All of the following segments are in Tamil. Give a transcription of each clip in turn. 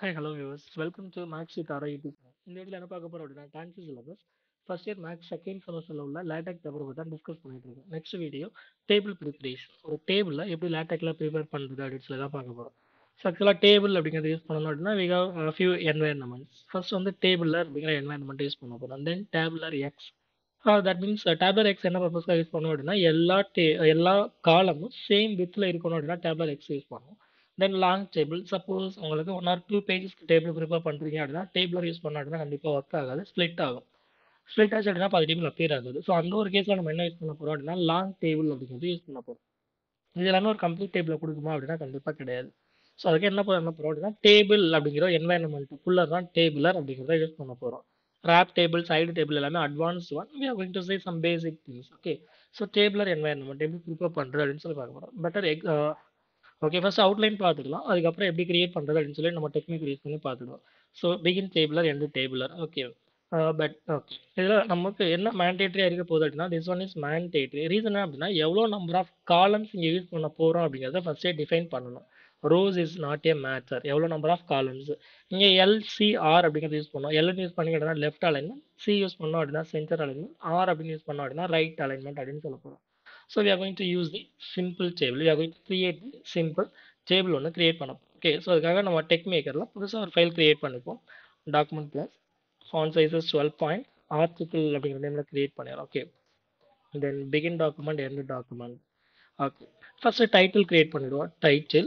Hi hello viewers welcome to maths with Aara YouTube இந்த வீடியோவில் என்ன பார்க்க போகிறோம் அப்படின்னா டான்சி syllabus first year maths second செமஸ்டரில் உள்ள லேட்டக் பேப்பர் பற்றி தான் டிஸ்கஸ் பண்ணிட்டு இருக்கோம் நெக்ஸ்ட் வீடியோ டேபிள் ப்ரிப்பரேஷன் ஒரு டேபிளில் எப்படி லேட்டக்கில் ப்ரிப்பேர் பண்ணுறது அப்படின்னு சொல்லி தான் பார்க்க போகிறோம் ஸோ ஆக்சுவலாக டேபிள் அப்படிங்கிறது யூஸ் பண்ணணும் அப்படின்னா we have few environments first வந்து டேபிளில் அப்படிங்கிற என்வாயர்மெண்ட் யூஸ் பண்ண போகிறோம் then tabular X that means tabular X என்ன பர்பஸ்க்காக யூஸ் பண்ணணும் அப்படின்னா எல்லா டே எல்லா காலமும் சேம் வித்தில் இருக்கணும் அப்படின்னா டேப்லர் எக்ஸ் யூஸ் பண்ணுவோம் தென் லாங் டேபிள் சப்போஸ் உங்களுக்கு ஒன் ஆர் டூ பேஜஸ்க்கு டேபிள் ப்ரிப்பேர் பண்ணுறீங்க அப்படின்னா டேபிளர் யூஸ் பண்ண அப்படின்னா கண்டிப்பாக ஒர்க் ஆகாது ஸ்ப்ளிட் ஆகும் ஸ்ப்ளிட் ஆச்சு அப்படின்னா பாதி டேபிள் அப்பியர் ஆகுது ஸோ அந்த ஒரு கேஸில் நம்ம என்ன யூஸ் பண்ண போகிறோம் அப்படின்னா லாங் டேபிள் அப்படிங்கிறது யூஸ் பண்ண போகிறோம் இது எல்லாமே ஒரு கம்ப்ளீட் டேபிளை கொடுக்குமா அப்படின்னா கண்டிப்பாக கிடையாது ஸோ அதுக்கு என்ன பண்ண போகிறோம் அப்படின்னா டேபிள் அப்படிங்கிற என்வாயன்மெண்ட்டுக்குள்ளே தான் டேபிளர் அப்படிங்கிறத யூஸ் பண்ண போகிறோம் ரேப் டேபிள் சைடு டேபிள் எல்லாமே advance one we are going to say some basic things okay so tabular environment எப்படி ப்ரிப்பேர் பண்ணுறது அப்படின்னு சொல்லி பார்க்க போகிறோம் பெட்டர் எக் ஓகே ஃபர்ஸ்ட் அவுட்லைன் பார்த்துக்கலாம் அதுக்கப்புறம் எப்படி கிரியேட் பண்ணுறது அப்படின்னு சொல்லி நம்ம டெக்னிக் யூஸ் பண்ணி பார்த்துடுவோம் so begin tabular end tabular okay but okay இதில் நமக்கு என்ன மேண்டேட்டரியாக இருக்க போகுது அப்படின்னா this one is mandatory reason அப்படின்னா எவ்வளோ நம்பர் ஆஃப் காலம்ஸ் இங்கே யூஸ் பண்ண போகிறோம் அப்படிங்கிறத ஃபஸ்ட்டே டிஃபைன் பண்ணணும் rows is not a matter எவ்வளோ நம்பர் ஆஃப் காலம்ஸ் இங்கே எல்சிஆர் அப்படிங்கிறது யூஸ் பண்ணோம் எல் யூஸ் பண்ணி அப்படின்னா லெஃப்ட் அலைன்மெண்ட் சி யூஸ் பண்ணோம் அப்படின்னா சென்டர் அலைன்மெண்ட் ஆர் அப்படின்னு யூஸ் பண்ணோம் அப்படின்னா ரைட் அலைன்மெண்ட் அப்படின்னு சொல்ல போகிறோம் so we are going to use the simple table we are going to create the simple table ஒன்று கிரியேட் பண்ண ஓகே ஸோ அதுக்காக நம்ம டெக் மேக்கரில் புதுசாக ஒரு ஃபைல் கிரியேட் பண்ணிப்போம் document plus font sizes twelve point article அப்படிங்கிற நேமில் கிரியேட் பண்ணிடுறோம் okay then begin document end document okay first title create பண்ணிடுவோம் title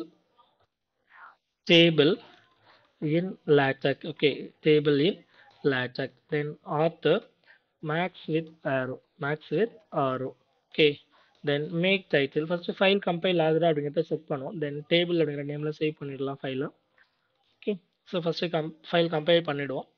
table in LaTeX. Okay, table in LaTeX. Then author max with arrow. Max with arrow. Okay. Then make title. First file compile ஆகுதா அப்படிங்கிறத செக் பண்ணுவோம் தென் டேபிள் அப்படிங்கிற நேமில் சேவ் பண்ணிடலாம் ஃபைலை okay so first come file compile பண்ணிவிடுவோம்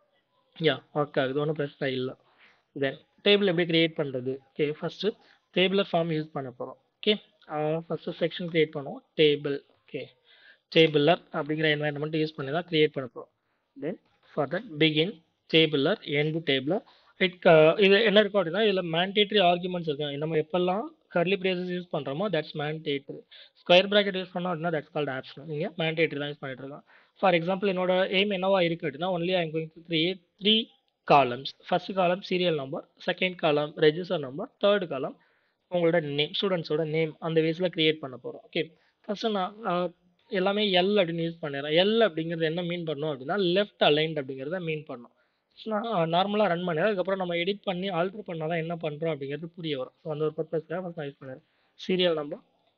யா ஒர்க் ஆகுது ஒன்றும் பிரச்சனை இல்லை தென் டேபிள் எப்படி கிரியேட் பண்ணுறது okay first tabular form use பண்ண போகிறோம் ஓகே ஃபஸ்ட்டு செக்ஷன் கிரியேட் பண்ணுவோம் டேபிள் ஓகே டேபிளர் அப்படிங்கிற என்வாயன்மெண்ட் யூஸ் பண்ணி தான் கிரியேட் பண்ண போகிறோம் then for that begin tabular end tabular it இது என்ன இருக்கும் அப்படின்னா இதில் மேண்டேட்ரி ஆர்குமெண்ட்ஸ் இருக்கும் நம்ம எப்பெல்லாம் கர்லி பிரேசஸ் யூஸ் பண்ணுறோமோ that's mandatory square bracket use பண்ணோம் அப்படின்னா தட்ஸ் கால்ட் ஆப்ஷனல் நீங்கள் மேண்டேட்ரி தான் யூஸ் பண்ணிட்டு இருக்கோம் ஃபார் எக்ஸாம்பிள் என்னோட எய்ம் என்னவா இருக்குது அப்படின்னா only I'm going to create three columns first column serial number second column register number third column உங்களோட நேம் ஸ்டூடெண்ட்ஸோட நேம் அந்த வேஸில் கிரியேட் பண்ண போகிறோம் ஓகே ஃபர்ஸ்ட்டு நான் எல்லாமே எல் அப்படின்னு யூஸ் பண்ணிடுறேன் எல் அப்படிங்கிறது என்ன மீன் பண்ணும் அப்படின்னா லெஃப்ட் அலைன்ட் அப்படிங்கிறத மீன் பண்ணும் நான் நார்மலாக ரன் பண்ணிடுறேன் அதுக்கப்புறம் நம்ம எடிட் பண்ணி ஆல்ட்ரு பண்ணால் தான் என்ன பண்ணுறோம் அப்படிங்கிறது புரிய வரும் ஸோ அந்த ஒரு பர்பஸ்க்காக ஃபஸ்ட் நான் யூஸ் பண்ணிடுறேன் serial number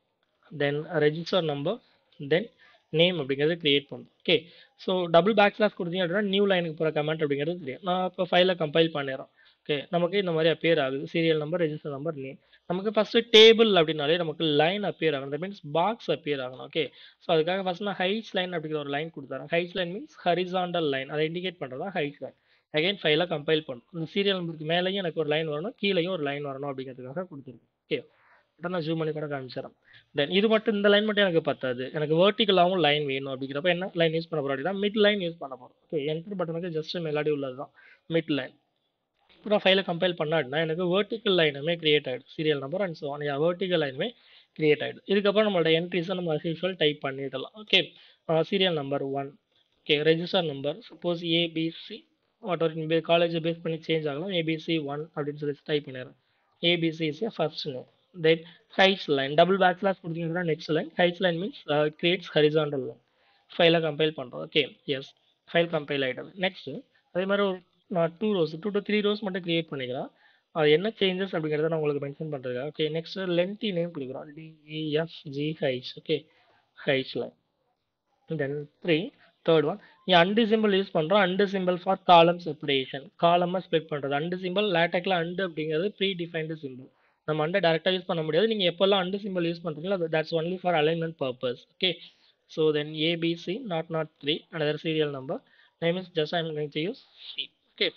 then register number then name அப்படிங்கிறது கிரியேட் பண்ணும் okay so double back slash கொடுத்தீங்க அப்படின்னா நியூ லைனுக்கு போகிற கமெண்ட் அப்படிங்கிறது தெரியும் நான் இப்போ ஃபைலை கம்பைல் பண்ணிடுறேன் ஓகே நமக்கு இந்த மாதிரி அப்பியர் ஆகுது serial number register number name நமக்கு ஃபஸ்ட்டு டேபிள் அப்படின்னாலே நமக்கு லைன் அப்பியர் ஆகணும் தட் மீன்ஸ் பாக்ஸ் அப்பியர் ஆகணும் ஓகே ஸோ அதுக்காக ஃபஸ்ட் நான் ஹைட்ஸ் லைன் அப்படிங்கிற ஒரு லைன் கொடுத்துறேன் heights line means horizontal line அதை இண்டிகேட் பண்ணுறது தான் ஹைட்ஸ் லைன் அகைன் ஃபைலாக கம்பைல் பண்ணும் இந்த சீரியல் நம்பருக்கு மேலேயும் எனக்கு ஒரு லைன் வரணும் கீழேயும் ஒரு லைன் வரணும் அப்படிங்கிறதுக்காக கொடுத்துருக்கேன் ஓகே இப்போ நான் ஜூம் பண்ணி கூட காமிச்சிடறேன் தென் இது மட்டும் இந்த லைன் மட்டும் எனக்கு பத்தாது எனக்கு வேர்ட்டிக்கலாகவும் லைன் வேணும் அப்படிங்கிறப்ப என்ன லைன் யூஸ் பண்ண போகிறோம் அப்படின்னா மிட் லைன் யூஸ் பண்ண போகிறோம் ஓகே என்டர் பட்டனுக்கு ஜஸ்ட் மெலாடி உள்ளது தான் மிட் லைன் அப்புறம் ஃபைலை கம்பைல் பண்ணாடினா எனக்கு வேர்ட்டிக்கல் லைனுமே கிரியேட் ஆகிடும் serial number and so yeah vertical லைனுமே கிரியேட் ஆகிடும் இதுக்கப்புறம் நம்மளோட என்ட்ரிஸை நம்ம அஸ் யூஷுவல் டைப் பண்ணிடலாம் okay serial number one okay register number suppose ABC what ஒரு காலேஜை பேஸ் பண்ணி சேஞ்ச் ஆகலாம் ஏபிசி ஒன் அப்படின்னு சொல்லி டைப் பண்ணிடுறேன் ABC is a first name then heights line double back slash கொடுத்தீங்கன்னா next line heights line means creates horizontal line ஃபைலை கம்பைல் பண்ணுறோம் ஓகே எஸ் ஃபைல் கம்பைல் ஆகிட்டது நெக்ஸ்ட்டு அதே மாதிரி ஒரு நான் two rows two to three rows மட்டும் கிரியேட் பண்ணிக்கிறேன் அது என்ன சேஞ்சஸ் அப்படிங்கிறத நான் உங்களுக்கு மென்ஷன் பண்ணுறேன் ஓகே நெக்ஸ்ட் லென்த்தி நேம் கொடுக்குறோம் DEFG heights okay heights line then three third one நீ அண்டு சிம்பிள் யூஸ் பண்ணுறோம் and symbol for column separation காலமாக ஸ்ப்ளிட் பண்ணுறது அண்டு சிம்பிள் லேட்டக்கில் அண்டு அப்படிங்கிறது ப்ரீ டிஃபைன்டு சிம்பிள் நம்ம அண்டை டேரெக்டாக யூஸ் பண்ண முடியாது நீங்கள் எப்போல்லாம் அண்டு சிம்பிள் யூஸ் பண்ணுறீங்களோ that's only for alignment purpose okay so then ABC not not three another serial number name is just I'm going to use C okay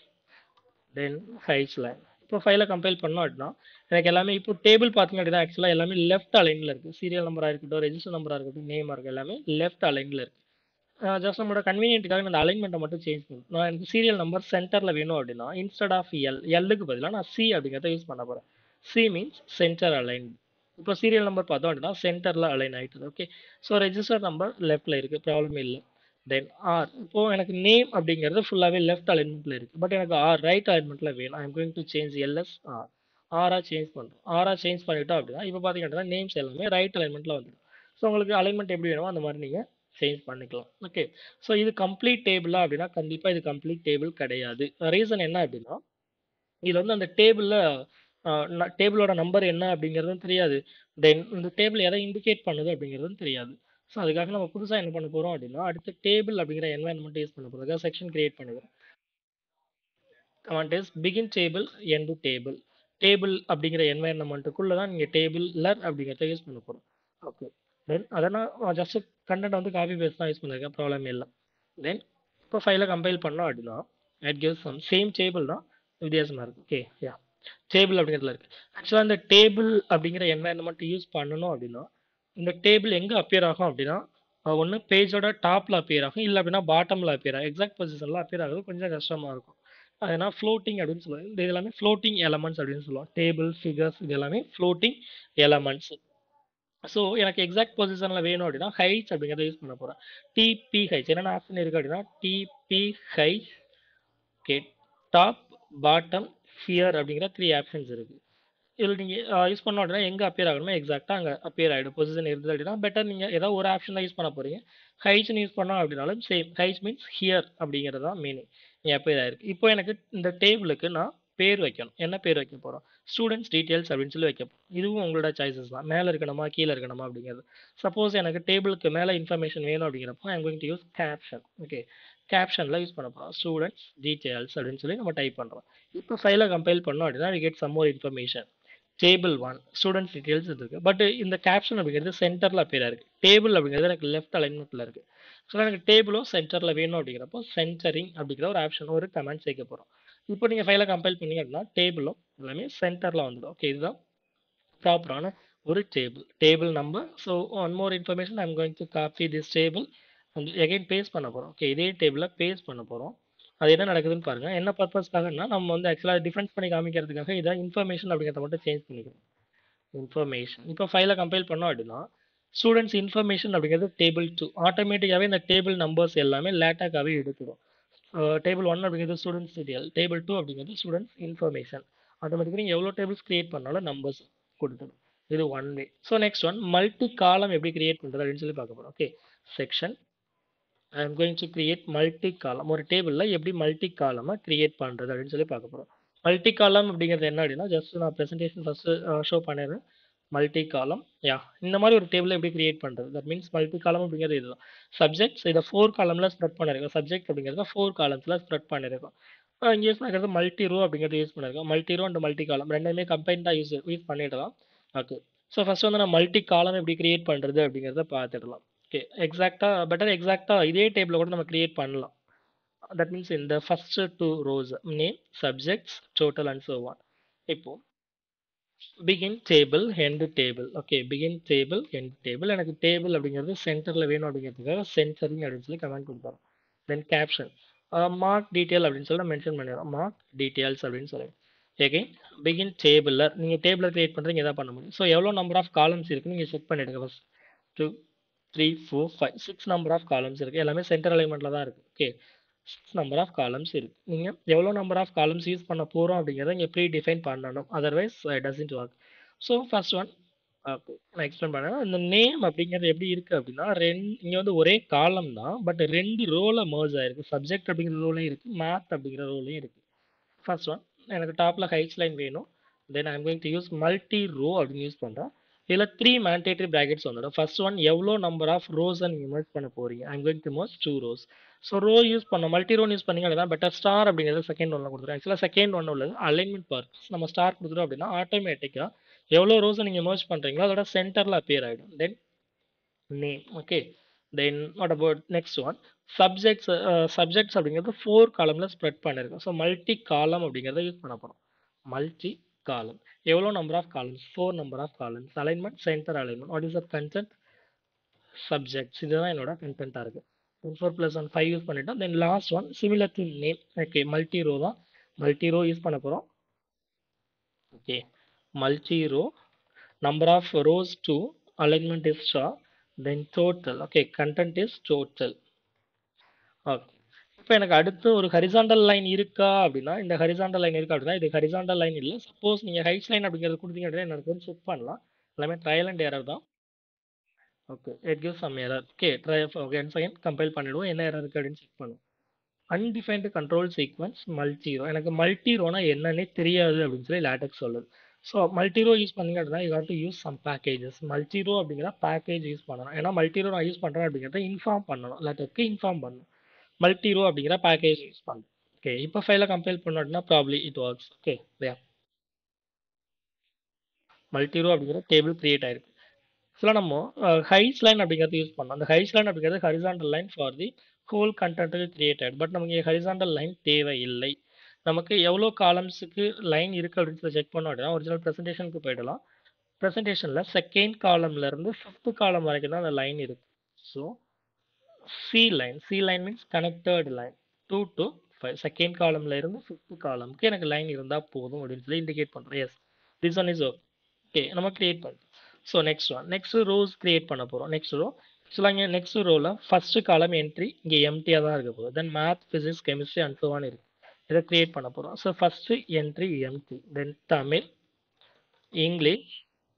then heights line இப்போ ஃபைலை கம்பைல் பண்ணோம் அப்படின்னா எனக்கு எல்லாமே இப்போ டேபிள் பார்த்தீங்க அப்படின்னா ஆக்சுவலாக எல்லாமே லெஃப்ட் அலைனில் இருக்குது சீரியல் நம்பராக இருக்கட்டும் ரெஜிஸ்டர் நம்பராக இருக்கட்டும் நேமாக இருக்குது எல்லாமே லெஃப்ட் அலைனில் இருக்குது ஜஸ்ட் நம்மளோட கன்வீனியன்ட்டுக்காக நான் அலைன்மெண்ட்டை மட்டும் சேஞ்ச் பண்ணும் நான் எனக்கு சீரியல் நம்பர் சென்டரில் வேணும் அப்படின்னா இன்ஸ்டட் ஆஃப் எல் எல்லுக்கு பதிலாக நான் சி அப்படிங்கிறத யூஸ் பண்ண போகிறேன் சி மீன்ஸ் சென்டர் அலைன் இப்போ சீரியல் நம்பர் பார்த்தோம் அப்படின்னா சென்டரில் அலைன் ஆகிட்டுது ஓகே ஸோ ரெஜிஸ்டர் நம்பர் லெஃப்ட்டில் இருக்குது ப்ராப்ளம் இல்லை தென் ஆர் இப்போ எனக்கு நேம் அப்படிங்கிறது ஃபுல்லாகவே லெஃப்ட் அலைன்மெண்ட்டில் இருக்குது பட் எனக்கு ஆர் ரைட் அலைன்மெண்ட்டில் வேணும் I am going to change LS R ஆராக சேஞ்ச் பண்ணுறோம் ஆராக சேஞ்ச் பண்ணிட்டோம் அப்படின்னா இப்போ பார்த்தீங்கன்னா நேம்ஸ் எல்லாமே ரைட் அலைன்மெண்ட்டில் வந்துடும் ஸோ உங்களுக்கு அலைன்மெண்ட் எப்படி வேணுமோ அந்த மாதிரி நீங்கள் சேஞ்ச் பண்ணிக்கலாம் ஓகே ஸோ இது கம்ப்ளீட் டேபிளா அப்படின்னா கண்டிப்பாக இது கம்ப்ளீட் டேபிள் கிடையாது ரீசன் என்ன அப்படின்னா இதில் வந்து அந்த டேபிளில் டேபிளோட நம்பர் என்ன அப்படிங்கிறதும் தெரியாது தென் இந்த டேபிள் எதை இண்டிகேட் பண்ணுது அப்படிங்கிறதும் தெரியாது ஸோ அதுக்காக நம்ம புதுசாக என்ன பண்ண போகிறோம் அப்படின்னா அடுத்த டேபிள் அப்படிங்கிற என்வாயன்மெண்ட் யூஸ் பண்ண போகிறோம் அதுக்காக செக்ஷன் கிரியேட் பண்ணுகிறோம் command is begin table end table table அப்படிங்கிற என்வாயன்மெண்ட்டுக்குள்ளே தான் நீங்கள் டேபிள் லர் அப்படிங்கிறத யூஸ் பண்ண போகிறோம் ஓகே தென் அதை நான் ஜஸ்ட் கண்டென்ட் வந்து காப்பி பேஸ்ட் தான் யூஸ் பண்ணியிருக்கேன் ப்ராப்ளம் இல்லை தென் இப்போ ஃபைலை கம்பைல் பண்ணோம் அப்படின்னா it gives some same table தான் வித்தியாசமாக இருக்குது ஓகே யா டேபிள் அப்படிங்கிறதுல இருக்குது ஆக்சுவலாக இந்த டேபிள் அப்படிங்கிற என்வாயன்மெண்ட் யூஸ் பண்ணணும் அப்படின்னா இந்த டேபிள் எங்கே அப்பியர் ஆகும் அப்படின்னா ஒன்று பேஜோட டாப்பில் அப்பியர் ஆகும் இல்லை அப்படின்னா பாட்டமில் அப்பியர் ஆகும் எக்ஸாக்ட் பொசிஷனில் அப்பியர் ஆகுது கொஞ்சம் கஷ்டமாக இருக்கும் அதனால் ஃப்ளோட்டிங் அப்படின்னு சொல்லுவாங்க இந்த இது எல்லாமே ஃப்ளோட்டிங் எலமெண்ட்ஸ் அப்படின்னு சொல்லுவோம் டேபிள் ஃபிகர்ஸ் இது எல்லாமே ஃப்ளோட்டிங் எலமெண்ட்ஸ் ஸோ எனக்கு எக்ஸாக்ட் பொசிஷனில் வேணும் அப்படின்னா ஹைட்ஸ் அப்படிங்கிறத யூஸ் பண்ண போகிறேன் டிபிஹெச் என்னென்ன ஆப்ஷன் இருக்குது அப்படின்னா TBH okay top bottom here அப்படிங்கிற த்ரீ ஆப்ஷன்ஸ் இருக்குது இதில் நீங்கள் யூஸ் பண்ணோம் அப்படின்னா எங்கே அப்பியர் ஆகணுமோ எக்ஸாக்டாக அங்கே அப்பியர் ஆகிடும் பொசிஷன் இருந்தது அப்படின்னா பெட்டர் நீங்கள் ஏதாவது ஒரு ஆப்ஷன் யூஸ் பண்ண போகிறீங்க ஹைட்ஸ்னு யூஸ் பண்ணோம் அப்படின்னாலும் சேம் ஹைட்ஸ் மீன்ஸ் ஹியர் அப்படிங்கிறது தான் மீனிங் அப்பியர் ஆயிருக்கு இப்போ எனக்கு இந்த டேபிளுக்கு நான் பேர் வைக்கணும் என்ன பேர் வைக்க போகிறோம் ஸ்டூடெண்ட்ஸ் டீட்டெயில்ஸ் அப்படின்னு சொல்லி வைக்க போகிறோம் இதுவும் உங்களோட சாய்ஸஸ் தான் மேலே இருக்கணுமா கீழே இருக்கணுமா அப்படிங்கிறது சப்போஸ் எனக்கு டேபிளுக்கு மேலே இன்ஃபர்மேஷன் வேணும் அப்படிங்கிறப்போ I'm going to use caption okay கேப்ஷனில் யூஸ் பண்ண போகிறோம் ஸ்டூடெண்ட்ஸ் டீட்டெயில்ஸ் அப்படின்னு சொல்லி நம்ம டைப் பண்ணுறோம் இப்போ ஃபைலை கம்பைல் பண்ணோம் அப்படின்னா we get some more information table one students details இருக்குது பட் இந்த கேப்ஷன் அப்படிங்கிறது சென்டரில் அப்பேராக இருக்குது டேபிள் அப்படிங்கிறது எனக்கு லெஃப்ட் அலைன்மெண்ட்டில் இருக்குது ஸோ எனக்கு டேபிளும் சென்டரில் வேணும் அப்படிங்கிறப்போ சென்டரிங் அப்படிங்கிற ஒரு ஆப்ஷன் ஒரு கமெண்ட் சேர்க்க போகிறோம் இப்போ நீங்கள் ஃபைலை கம்பைல் பண்ணீங்க அப்படின்னா டேபிளும் எல்லாமே சென்டரில் வந்துடும் ஓகே இதுதான் ப்ராப்பரான ஒரு table table number so one more information I'm going to copy this table and again paste பண்ண போகிறோம் ஓகே இதே டேபிளில் பேஸ்ட் பண்ண போகிறோம் அது என்ன நடக்குதுன்னு பாருங்கள் என்ன பர்பஸ்க்காகனா நம்ம வந்து ஆக்சுவலாக டிஃப்ரென்ஸ் பண்ணி காமிக்கிறதுக்காக இதான் இன்ஃபர்மேஷன் அப்படிங்கிறத மட்டும் சேஞ்ச் பண்ணிக்கிறோம் இன்ஃபர்மேஷன் இப்போ ஃபைலை கம்பைல் பண்ணோம் அப்படின்னா ஸ்டூடெண்ட்ஸ் இன்ஃபர்மேஷன் அப்படிங்கிறது டேபிள் டூ ஆட்டோமேட்டிக்காகவே இந்த டேபிள் நம்பர்ஸ் எல்லாமே லேட்டாக்காகவே எடுத்துடும் டேபிள் ஒன் அப்படிங்கிறது ஸ்டூடெண்ட்ஸ் டீட்டெயில் டேபிள் டூ அப்படிங்கிறது ஸ்டூடெண்ட்ஸ் இன்ஃபர்மேஷன் ஆட்டோமேட்டிக்காக நீங்கள் எவ்வளோ டேபிள்ஸ் கிரியேட் பண்ணாலும் நம்பர்ஸ் கொடுத்துடும் இது one way so next one multi column எப்படி கிரியேட் பண்ணுறது அப்படின்னு சொல்லி பார்க்க போகிறோம் okay section I am going to create multi column ஒரு டேபிளில் எப்படி மல்டி காலமாக கிரியேட் பண்ணுறது அப்படின்னு சொல்லி பார்க்க போகிறோம் மல்டி காலம் அப்படிங்கிறது என்ன அப்படின்னா ஜஸ்ட் நான் ப்ரெசன்டேஷன் ஃபஸ்ட்டு ஷோ பண்ணிடுறேன் மல்டி காலம் யா இந்த மாதிரி ஒரு டேபிள் எப்படி கிரியேட் பண்ணுறது தட் மீன்ஸ் மல்டி காலம் அப்படிங்கிறது இதுதான் சப்ஜெக்ட்ஸ் இதை ஃபோர் காலமில் ஸ்ப்ரெட் பண்ணிருக்கோம் சப்ஜெக்ட் அப்படிங்கிறத ஃபோர் காலம்ஸில் ஸ்ப்ரெட் பண்ணியிருக்கோம் இங்கே யூஸ் பண்ணிக்கிறது மல்டி ரோ அப்படிங்கிறது யூஸ் பண்ணியிருக்கோம் multi row and multi column ரெண்டுமே கம்பைன்டாக யூஸ் யூஸ் பண்ணிடலாம் ஓகே ஸோ ஃபஸ்ட் வந்து நான் மல்டி காலம் எப்படி கிரியேட் பண்ணுறது அப்படிங்கிறத பார்த்துடலாம் ஓகே எக்ஸாக்டாக பெட்டர் எக்ஸாக்டாக இதே டேபிளில் கூட நம்ம கிரியேட் பண்ணலாம் தட் மீன்ஸ் இந்த first two rows name subjects total and so one இப்போ begin table end table okay begin table end table எனக்கு டேபிள் அப்படிங்கிறது சென்டரில் வேணும் அப்படிங்கிறதுக்காக சென்டரிங் அப்படின்னு சொல்லி கமெண்ட் கொடுத்துறோம் தென் கேப்ஷன் மார்க் டீட்டெயில் அப்படின்னு சொல்லி மென்ஷன் பண்ணிடுறோம் மார்க் டீட்டெயில்ஸ் அப்படின்னு சொல்லி எகைன் பிகின் டேபிளில் நீங்கள் டேபிளை கிரியேட் பண்ணுறீங்க எதாவது பண்ண முடியும் ஸோ எவ்வளோ நம்பர் ஆஃப் காலம்ஸ் இருக்குன்னு நீங்கள் செக் பண்ணிவிடுங்க first two three four five six number of columns இருக்குது எல்லாமே சென்டர் அலைன்மெண்ட்டில் தான் இருக்குது okay six number of columns இருக்குது நீங்கள் எவ்வளோ நம்பர் ஆஃப் காலம்ஸ் யூஸ் பண்ண போகிறோம் அப்படிங்கிறத இங்கே ப்ரீ டிஃபைன் பண்ணணும் otherwise doesn't work so first one okay நான் எக்ஸ்பிளைன் பண்ணேன் இந்த நேம் அப்படிங்கிறது எப்படி இருக்குது அப்படின்னா ரெண்டு இங்கே வந்து ஒரே காலம் தான் பட் ரெண்டு ரோவில் மர்ஜ் ஆயிருக்கு சப்ஜெக்ட் அப்படிங்கிற ரோலையும் இருக்குது மேத் அப்படிங்கிற ரோலையும் இருக்குது ஃபர்ஸ்ட் ஒன் எனக்கு டாப்பில் ஹைட்ஸ் லைன் வேணும் then I'm going to use multi row அப்படின்னு யூஸ் பண்ணுறேன் இதில் த்ரீ மேண்டேட்டரி ப்ராக்கெட்ஸ் வந்துடும் ஃபர்ஸ்ட் ஒன் எவ்வளோ நம்பர் ஆஃப் ரோஸை நீங்கள் மெர்ஜ் பண்ண போகிறீங்க I'm going to most two rows so row use பண்ண மல்டி ரோ யூஸ் பண்ணீங்க அப்படின்னா பெட்டர் ஸ்டார் அப்படிங்கிறது செகண்ட் ஒன்ல கொடுத்துரும் ஆக்சுவலாக செகண்ட் ஒன் உள்ளது அலைன்மெண்ட் பர்பஸ் நம்ம ஸ்டார் கொடுத்துட்டோம் அப்படின்னா ஆட்டோமேட்டிக்காக எவ்வளோ ரோஸை நீங்கள் மர்ஜ் பண்ணுறீங்களோ அதோட சென்டரில் அப்பியர் ஆகிடும் then name okay then what about next one subjects subjects அப்படிங்கிறது ஃபோர் காலமில் ஸ்ப்ரெட் பண்ணியிருக்கோம் ஸோ மல்டி காலம் அப்படிங்கிறத யூஸ் பண்ண போகிறோம் மல்டி காலம் எவ்வளோ number of columns four number of columns alignment centre alignment what is the content subjects இதுதான் என்னோட கண்டென்ட்டாக இருக்குது four plus one five use பண்ணிட்டோம் then last one similar to name okay multi row தான் மல்டி ரோ யூஸ் பண்ண போகிறோம் okay multi row number of rows two alignment is star then total okay content is total okay இப்போ எனக்கு அடுத்து ஒரு ஹரிசாண்டல் லைன் இருக்கா அப்படின்னா இந்த ஹரிசாண்டல் லைன் இருக்கா அப்படின்னா இது ஹரிசாண்டல் லைன் இல்லை சப்போஸ் நீங்கள் ஹைட்ஸ் லைன் அப்படிங்கிறது கொடுத்தீங்க அப்படின்னா எனக்கு வந்து செக் பண்ணலாம் எல்லாமே ட்ரையல் அண்ட் எரர் தான் okay it give some error okay try okay second compile பண்ணிவிடுவோம் என்ன எரர் இருக்குது அப்படின்னு செக் பண்ணுவோம் undefined control sequence multi row எனக்கு மல்டி ரோனா என்னன்னே தெரியாது அப்படின்னு சொல்லி லேட்டக்ஸ் சொல்லுது ஸோ மல்டி ரோ யூஸ் பண்ணீங்க அப்படின்னா you have to use some packages multi row அப்படிங்கிற பேக்கேஜ் யூஸ் பண்ணணும் ஏன்னா மல்டி ரோ நான் யூஸ் பண்ணுறேன் அப்படிங்கிறத இன்ஃபார்ம் பண்ணணும் லேட்டருக்கு இன்ஃபார்ம் பண்ணணும் மல்டி ரோ அப்படிங்கிற பேக்கேஜ் யூஸ் பண்ணணும் ஓகே இப்போ ஃபைலை கம்பைல் பண்ணோம் அப்படின்னா probably it works okay yeah multi row அப்படிங்கிற டேபிள் கிரியேட் ஆயிருக்கு சில நம்ம ஹைஸ் லைன் அப்படிங்கிறது யூஸ் பண்ணோம் அந்த ஹைஸ் லைன் அப்படிங்கிறது horizontal line for the whole கண்டென்ட்டுக்கு கிரியேட் ஆயிடு பட் நமக்கு ஹரிசாண்டல் லைன் தேவையில்லை நமக்கு எவ்வளோ காலம்ஸுக்கு லைன் இருக்குது அப்படின்னு சொல்லி செக் பண்ணோம் அப்படின்னா ஒரிஜினல் ப்ரெசன்டேஷனுக்கு போயிடலாம் ப்ரெசன்டேஷனில் செகண்ட் காலம்லேருந்து ஃபிஃப்த் காலம் வரைக்கும் தான் அந்த லைன் இருக்குது so C line C line means connected line two to five second காலம்ல இருந்து ஃபிஃப்த் காலம்க்கு எனக்கு லைன் இருந்தால் போதும் அப்படின்னு சொல்லி இண்டிகேட் பண்ணுறோம் yes this one is okay நம்ம கிரியேட் பண்ணுறோம் so next one next rows create பண்ண போகிறோம் நெக்ஸ்ட் ரோ ஆக்சுவலாக இங்கே நெக்ஸ்ட் ரோவில் ஃபஸ்ட்டு காலம் என்ட்ரி இங்கே எம்டியாக தான் இருக்க போகுது then math physics chemistry and so இருக்கு இதை கிரியேட் பண்ண போகிறோம் so first entry empty then Tamil English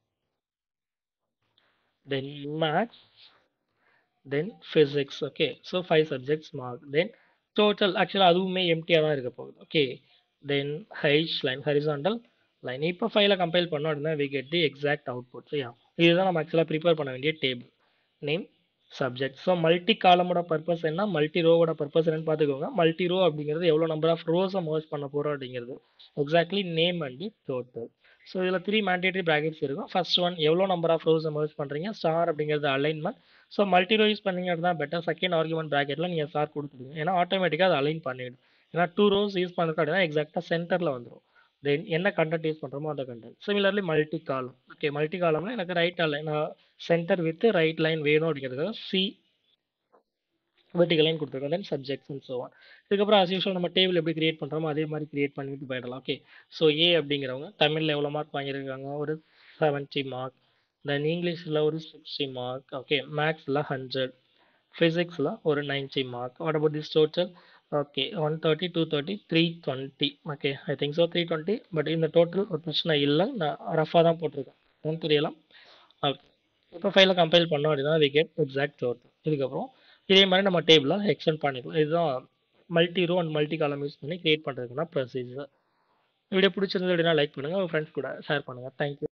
then maths then physics okay so five subjects mark then total ஆக்சுவலாக அதுவுமே எம்டியாக தான் இருக்க போகுது okay then H line horizontal line இப்போ ஃபைலை கம்பைல் பண்ணோம் அப்படின்னா we get the exact output சரியா இதுதான் நம்ம ஆக்சுவலாக ப்ரிப்பேர் பண்ண வேண்டிய table name subject so multi காலமோட பர்பஸ் என்ன மல்டி ரோவோட பர்பஸ் என்னன்னு பார்த்துக்கோங்க மல்டி ரோ அப்படிங்கிறது எவ்வளோ நம்பர் ஆஃப் ரோஸை மர்ஜ் பண்ண போகிறோம் அப்படிங்கிறது exactly name and the total so இதில் த்ரீ மேண்டேட்டரி ப்ராக்கெட்ஸ் இருக்கும் ஃபர்ஸ்ட் ஒன் எவ்வளோ நம்பர் ஆஃப் ரோஸை மர்ஜ் பண்ணுறீங்க ஸ்டார் அப்படிங்கிறது alignment so multi row use பண்ணீங்க அப்படின்னா பெட்டர் செகண்ட் ஆர்குமெண்ட் ப்ராக்கெட்டில் நீங்கள் ஸ்டார் கொடுத்துருங்க ஏன்னா ஆட்டோமேட்டிக்காக அது அலைன் பண்ணிவிடும் ஏன்னா டூ ரோஸ் யூஸ் பண்ணுறது அப்படின்னா எக்ஸாக்டாக சென்டரில் வந்துடும் தென் என்ன கண்டென்ட் யூஸ் பண்ணுறோமோ அந்த content similarly multi column okay multi காலம்னா எனக்கு right line centre with right line வேணும் அப்படிங்கிறதுக்காக சி வெர்டிகல் லைன் கொடுத்துருக்கோம் then subjects and so on இதுக்கப்புறம் as usual நம்ம டேபிள் எப்படி கிரியேட் பண்ணுறோமோ அதே மாதிரி கிரியேட் பண்ணிட்டு போயிடலாம் ஓகே ஸோ ஏ அப்படிங்கிறவங்க தமிழில் எவ்வளோ மார்க் வாங்கியிருக்காங்க ஒரு செவன்ட்டி மார்க் தென் இங்கிலீஷில் ஒரு சிக்ஸ்டி மார்க் ஓகே மேக்ஸில் ஹண்ட்ரட் ஃபிசிக்ஸில் ஒரு ninety mark what about this total okay one thirty two thirty three twenty okay I think so three twenty but இந்த டோட்டல் ஒரு பிரச்சனை இல்லை நான் ரஃபாக தான் போட்டிருக்கேன் ஒன்றும் தெரியலாம் ஓகே இப்போ ஃபைலை கம்பைல் பண்ணோம் அப்படின்னா வி கெட் எக்ஸாக்ட் டோட்டல் இதுக்கப்புறம் இதே மாதிரி நம்ம டேபிளில் எக்ஸ்டெண்ட் பண்ணிக்கலாம் இதுதான் multi row and multi column use பண்ணி கிரியேட் பண்ணுறதுக்குனா ப்ரொசீஜர் வீடியோ பிடிச்சிருந்தது அப்படின்னா லைக் பண்ணுங்கள் உங்கள் ஃப்ரெண்ட்ஸ் கூட ஷேர் பண்ணுங்கள் தேங்க்யூ